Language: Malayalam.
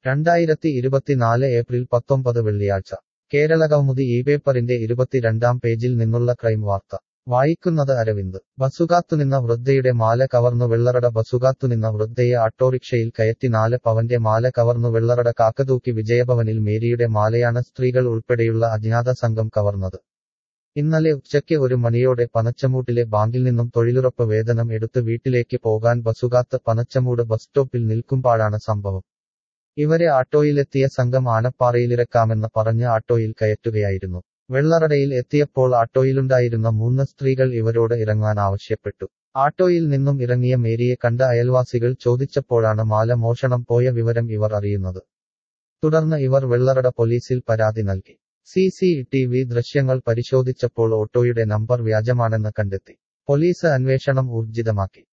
രണ്ടായിരത്തി ഇരുപത്തിനാല് ഏപ്രിൽ പത്തൊമ്പത് വെള്ളിയാഴ്ച കേരളകൗമുദി ഈ പേപ്പറിന്റെ ഇരുപത്തിരണ്ടാം പേജിൽ നിന്നുള്ള ക്രൈം വാർത്ത വായിക്കുന്നത് അരവിന്ദ് ബസുകാത്തുനിന്ന വൃദ്ധയുടെ മാല കവർന്നു വെള്ളറട ബസുകാത്തുനിന്ന വൃദ്ധയെ ഓട്ടോറിക്ഷയിൽ കയറ്റി നാല് പവന്റെ മാല കവർന്നു വെള്ളറട കാക്കതൂക്കി വിജയഭവനിൽ മേരിയുടെ മാലയാണ് സ്ത്രീകൾ ഉൾപ്പെടെയുള്ള അജ്ഞാത സംഘം കവർന്നത് ഇന്നലെ ഉച്ചയ്ക്ക് ഒരു മണിയോടെ പനച്ചമൂട്ടിലെ ബാങ്കിൽ നിന്നും തൊഴിലുറപ്പ് വേതനം എടുത്ത് വീട്ടിലേക്ക് പോകാൻ ബസുകാത്ത് പനച്ചമൂട് ബസ് സ്റ്റോപ്പിൽ നിൽക്കുമ്പോഴാണ് സംഭവം ഇവരെ ആട്ടോയിലെത്തിയ സംഘം ആനപ്പാറയിലിറക്കാമെന്ന് പറഞ്ഞ് ആട്ടോയിൽ കയറ്റുകയായിരുന്നു വെള്ളറടയിൽ എത്തിയപ്പോൾ ആട്ടോയിലുണ്ടായിരുന്ന മൂന്ന് സ്ത്രീകൾ ഇവരോട് ഇറങ്ങാൻ ആവശ്യപ്പെട്ടു ആട്ടോയിൽ നിന്നും ഇറങ്ങിയ മേരിയെ കണ്ട അയൽവാസികൾ ചോദിച്ചപ്പോഴാണ് മാല മോഷണം പോയ വിവരം ഇവർ അറിയുന്നത് തുടർന്ന് ഇവർ വെള്ളറട പോലീസിൽ പരാതി നൽകി സി സി ടി വി ദൃശ്യങ്ങൾ പരിശോധിച്ചപ്പോൾ ഓട്ടോയുടെ നമ്പർ വ്യാജമാണെന്ന് കണ്ടെത്തി പോലീസ് അന്വേഷണം ഊർജിതമാക്കി